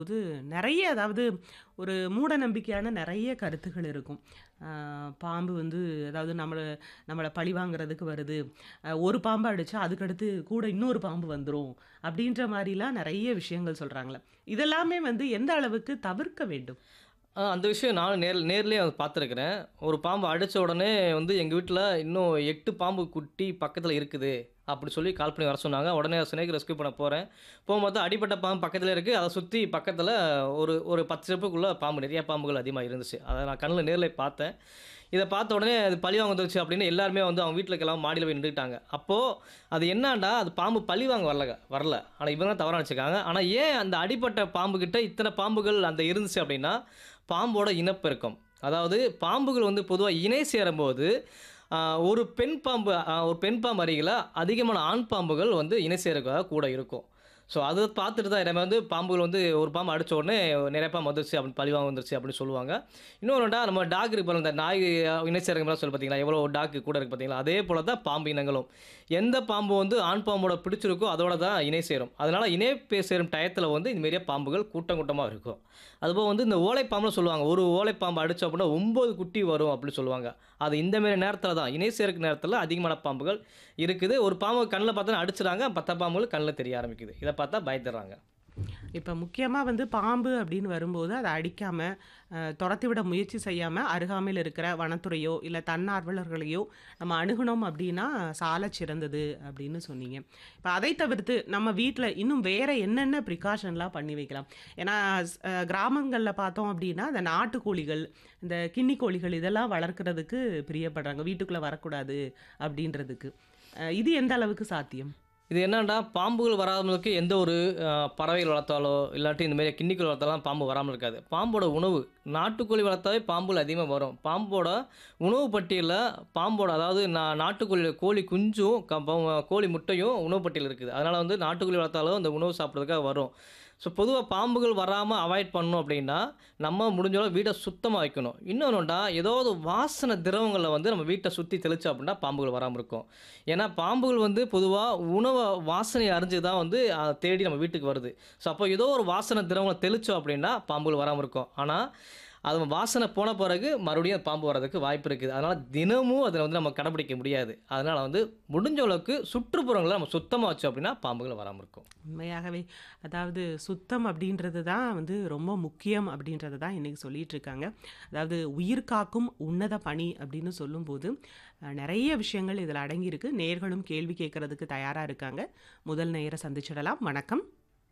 போது நெறைய அதாவது ஒரு மூட நம்பிக்கையான நெறைய கருத்துகள் இருக்கும். ஆ பாம்பு வந்து அதாவது நம்மள நம்மள பழிவாங்குறதுக்கு வருது. அ ஒரு பாம்ப அடிச்சா அதுக்கடுத்து கூட இன்னொரு பாம்பு வந்துரும். அப்படின்ற மாரிலாம் நெறைய விஷயங்கள் சொல்றாங்கல்ல. இதெல்லாமே வந்து எந்த அளவுக்கு தவிர்க்க வேண்டும்? ஆ அந்த விஷயம் நானும் நேர் நேர்லயே அத பார்த்துருக்கிறேன். ஒரு பாம்பு அடிச்ச உடனே வந்து எங்க வீட்ல இன்னும் 8 பாம்பு குட்டி பக்கத்தில இருக்குது. அப்படி சொல்லி கால் பண்ணி வர சொன்னாங்க. உடனே ஸ்னேக் ரெஸ்க்யூ பண்ண போறேன். போகும்போது அடிபட்ட பாம்பு பக்கத்தில இருக்கு. அத சுத்தி பக்கத்தில ஒரு ஒரு 10 ஸ்டெப்புக்குள்ள பாம்பு நெறைய பாம்புகள் அதிகமா இருந்துச்சு. அத நான் கண்ல நேர்ல பார்த்தேன். இத பார்த்த உடனே அது பழிவாங்க வந்துருச்சு அப்படின்னு எல்லாருமே வந்து அவங்க வீட்ல இருக்கிறவங்க மாடியில போய் நின்னுக்கிட்டாங்க. அப்போ அது என்னான்டா அது பாம்பு பழிவாங்க வரலங்க வரல. ஆனா இவங்க தான் தவறா நெனச்சுருக்காங்க. ஆனா ஏன் அந்த அடிபட்ட பாம்புகிட்ட இத்தன பாம்புகள் அந்த இருந்துச்சு அப்படின்னா, பாம்போட இனப்பெருக்கம். அதாவது பாம்புகள் வந்து பொதுவா இணை சேரும்போது, ஆ ஒரு பெண் பாம்பு அ ஒரு பெண் பாம்பு அருகில அதிகமான ஆண் பாம்புகள் வந்து இணை சேருறதுக்காக கூட இருக்கும். ஸோ அத பார்த்துட்டு தான் நம்ம வந்து பாம்புகள் வந்து ஒரு பாம்பு அடிச்ச உடனே நெறைய பாம்பு வந்துருச்சு அப்படின்னு பழிவாங்க வந்துருச்சு அப்படின்னு சொல்லுவாங்க. இன்னொன்னுடா நம்ம டாக் இருக்கு பாருங்க. இந்த நாய் இணை சேர்ற மாரிலாம் சொல்லு பார்த்தீங்களா? எவ்வளோ டாக் கூட இருக்கு பார்த்தீங்களா? அதே போல தான் பாம்பு இனங்களும். எந்த பாம்பு வந்து ஆண் பாம்போட பிடிச்சிருக்கோ அதோட தான் இணை சேரும். அதனால இணை பே சேரும் டயத்தில வந்து இந்த மாரியே பாம்புகள் கூட்டம் கூட்டமா இருக்கும். அதுபோக வந்து இந்த ஓலை பாம்புன்னு சொல்லுவாங்க. ஒரு ஓலை பாம்பு அடிச்சோம் அப்படின்னா 9 குட்டி வரும் அப்படின்னு சொல்லுவாங்க. அது இந்த மாரி நேரத்தில தான் இணை சேர்க்கை நேரத்தில அதிகமான பாம்புகள் இருக்குது. ஒரு பாம்பு கண்ல பார்த்தோனே அடிச்சுறாங்க. மத்த பாம்புகள் கண்ல தெரிய ஆரம்பிக்குது. இத பார்த்தா பயந்துடுறாங்க. இப்ப முக்கியமா வந்து பாம்பு அப்படின்னு வரும்போது அத அடிக்காம, அ தொரத்தி விட முயற்சி செய்யாம அருகாமையில இருக்கிற வனத்துறையோ, இல்ல தன்னார்வலர்களையோ நம்ம அணுகுனோம் அப்படின்னா சாலச் சிறந்தது அப்படின்னு சொன்னீங்க. இப்ப அதை தவிர்த்து நம்ம வீட்ல இன்னும் வேற என்னென்ன ப்ரிகாஷன்லாம் பண்ணி வைக்கலாம்? ஏன்னா ஸ் அ கிராமங்கள்ல பார்த்தோம் அப்படின்னா, இந்த நாட்டுக்கோழிகள், இந்த கின்னி கோழிகள் இதெல்லாம் வளர்க்கிறதுக்கு பிரியப்படுறாங்க. வீட்டுக்குள்ள வரக்கூடாது அப்படின்றதுக்கு. அ இது எந்த அளவுக்கு சாத்தியம்? இது என்னன்னா, பாம்புகள் வராமலுக்கு எந்த ஒரு அ பறவைகள் வளர்த்தாலோ, இல்லாட்டி இந்த மாரி கின்னிக்கோழி வளர்த்தாலாம் பாம்பு வராம இருக்காது. பாம்போட உணவு நாட்டுக்கோழி வளர்த்தாவே பாம்புகள் அதிகமா வரும். பாம்போட உணவு பட்டியல்ல பாம்போட அதாவது நா நாட்டுக்கோழி கோழி குஞ்சும், க ப கோழி முட்டையும் உணவு பட்டியல்ல இருக்குது. அதனால வந்து நாட்டுக்கோழி வளர்த்தாலும் அந்த உணவு சாப்பிடுறதுக்காக வரும். ஸோ பொதுவா பாம்புகள் வராம அவாய்ட் பண்ணணும் அப்படின்னா, நம்ம முடிஞ்ச அளவு வீட சுத்தமா வைக்கணும். இன்னொன்னுடா ஏதாவது வாசன திரவங்கள வந்து நம்ம வீட்ட சுத்தி தெளிச்சோம் அப்படின்னா பாம்புகள் வராம இருக்கும். ஏன்னா பாம்புகள் வந்து பொதுவா உணவ வாசனைய அறிஞ்சு தான் வந்து அ தேடி நம்ம வீட்டுக்கு வருது. ஸோ அப்போ ஏதோ ஒரு வாசன திரவங்கள தெளிச்சோம் அப்படின்னா பாம்புகள் வராம இருக்கும். ஆனா அது வாசனை போன பிறகு மறுபடியும் பாம்பு வரதுக்கு வாய்ப்பு இருக்குது. அதனால தினமும் அத வந்து நம்ம கடைபிடிக்க முடியாது. அதனால வந்து முடிஞ்ச அளவுக்கு சுற்றுப்புறங்கள நம்ம சுத்தமா வச்சோம் அப்படின்னா பாம்புகள் வராம இருக்கும். உண்மையாகவே. அதாவது சுத்தம் அப்படின்றது தான் வந்து ரொம்ப முக்கியம் அப்படின்றத தான் இன்னைக்கு சொல்லிட்டு இருக்காங்க. அதாவது உயிர் காக்கும் உன்னத பணி அப்படின்னு சொல்லும்போது, அ நெறைய விஷயங்கள் இதில அடங்கியிருக்கு. நேயர்களும் கேள்வி கேட்கறதுக்கு தயாரா இருக்காங்க. முதல் நேயர சந்திச்சிடலாம். வணக்கம்.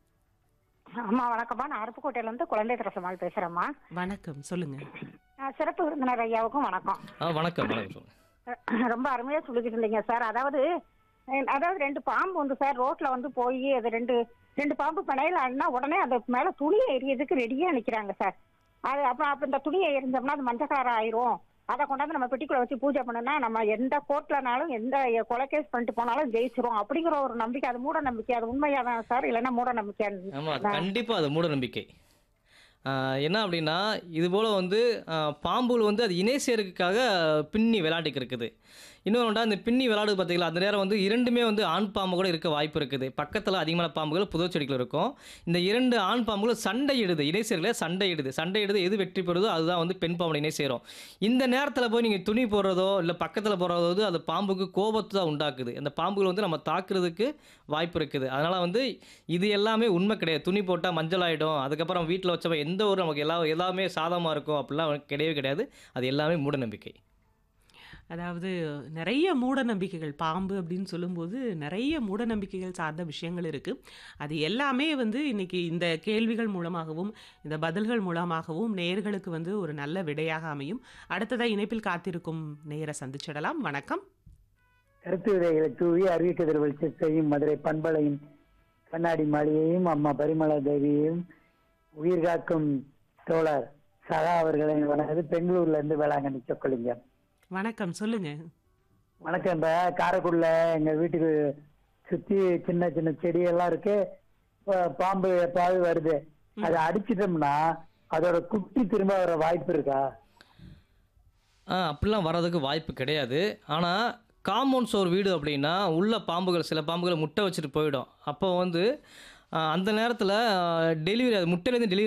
அம்மா வணக்கம்மா. நான் அருப்புக்கோட்டையிலேருந்து குழந்தை திரசம்மாள் பேசுறேம்மா. வணக்கம். சொல்லுங்க. அ சிறப்பு விருந்தினர் ஐயாவுக்கும் வணக்கம். ஆ வணக்கம், வணக்கம் சொல்லுங்க. ரொம்ப அருமையா சொல்லிக்கிட்டு இருந்தீங்க சார். அதாவது அ அதாவது 2 பாம்பு வந்து சார் ரோட்ல வந்து போயி அது 2 2 பாம்பு பிணையில ஆடுனா உடனே அது மேல துணிய எறியதுக்கு ரெடியா நிக்கிறாங்க சார். அது அப்புறம் அப்ப இந்த துணிய எரிஞ்சோம்னா அது மஞ்ச கலர் ஆயிரும். அத கொண்டாந்து நம்ம பெட்டிக்குள்ள வச்சு பூஜை பண்ணுனா நம்ம எந்த கோர்ட்லனாலும் எந்த கொலை கேஸ் பண்ணிட்டு போனாலும் ஜெயிச்சிரும். அப்படிங்கிற ஒரு நம்பிக்கை அது மூட நம்பிக்கை. அது உண்மையா தான் சார்? இல்லன்னா மூட நம்பிக்கையா? ஆமா. தான். கண்டிப்பா அது மூட நம்பிக்கை. ஆ என்ன அப்படின்னா, இதுபோல வந்து அ பாம்புகள் வந்து அது இணை சேர்க்கைக்காக பின்னி விளையாடிட்டு இருக்குது. இன்னொன்னுடா இந்த பின்னி விளையாடுது பார்த்தீங்களா, அந்த நேரம் வந்து 2மே வந்து ஆண் பாம்பு கூட இருக்க வாய்ப்பு இருக்குது. பக்கத்தில அதிகமான பாம்புகள் புதர் செடிக்குள்ள இருக்கும். இந்த 2 ஆண் பாம்புகள் சண்டையிடுது. இணை சேர்க்கையில சண்டையிடுது. சண்டையிடுது எது வெற்றி பெறுதோ அதுதான் வந்து பெண் பாம்போட இணை சேரும். இந்த நேரத்தில போய் நீங்க துணி போடுறதோ, இல்ல பக்கத்தில போடுறதோ அது பாம்புக்கு கோபத்த தான் உண்டாக்குது. அந்த பாம்புகள் வந்து நம்ம தாக்குறதுக்கு வாய்ப்பு இருக்குது. அதனால வந்து இது எல்லாமே உண்மை கிடையாது. துணி போட்டா மஞ்சள் ஆயிடும். அதுக்கப்புறம் வீட்ல வச்சா எந்த ஒரு நமக்கு எல்லா எல்லாமே சாதகமா இருக்கும் அப்படிலாம் கிடையவே கிடையாது. அது எல்லாமே மூட நம்பிக்கை. அதாவது நெறைய மூட நம்பிக்கைகள் பாம்பு அப்படின்னு சொல்லும்போது, நெறைய மூட நம்பிக்கைகள் சார்ந்த விஷயங்கள் இருக்கு. அது எல்லாமே வந்து இன்னைக்கு இந்த கேள்விகள் மூலமாகவும், இந்த பதில்கள் மூலமாகவும் நேயர்களுக்கு வந்து ஒரு நல்ல விடையாக அமையும். அடுத்ததா இணைப்பில் காத்திருக்கும் நேயர சந்திச்சிடலாம். வணக்கம். கருத்து விதைகளை தூவி அறிவிக்கதிர் வெளிச்சம் செய்யும் மதுரை பண்பலையின் கண்ணாடி மாளிகையும் அம்மா பரிமளா தேவியையும் உயிர் காக்கும் தோழர் சகா அவர்களை வணங்குது பெங்களூர்ல இருந்து வேளாங்கண்ணி சொக்கலிங்கம். வணக்கம். சொல்லுங்க. வணக்கம். இந்த காரைக்குடில எங்க வீட்டுக்கு சுத்தி சின்ன சின்ன செடி எல்லாம் இருக்கு. ப- பாம்பு எப்பாவது வருது. அதை அடிச்சிட்டோம்னா அதோட குட்டி திரும்ப வர வாய்ப்பு இருக்கா? ஆ அப்படிலாம் வர்றதுக்கு வாய்ப்பு கிடையாது. ஆனா காம்பவுண்ட் சுவர் வீடு அப்படின்னா, உள்ள பாம்புகள் சில பாம்புகள் முட்டை வச்சுட்டு போயிடும். அப்போ வந்து அந்த நேரத்தில் டெலிவரி அது முட்டையிலேருந்து டெலிவரி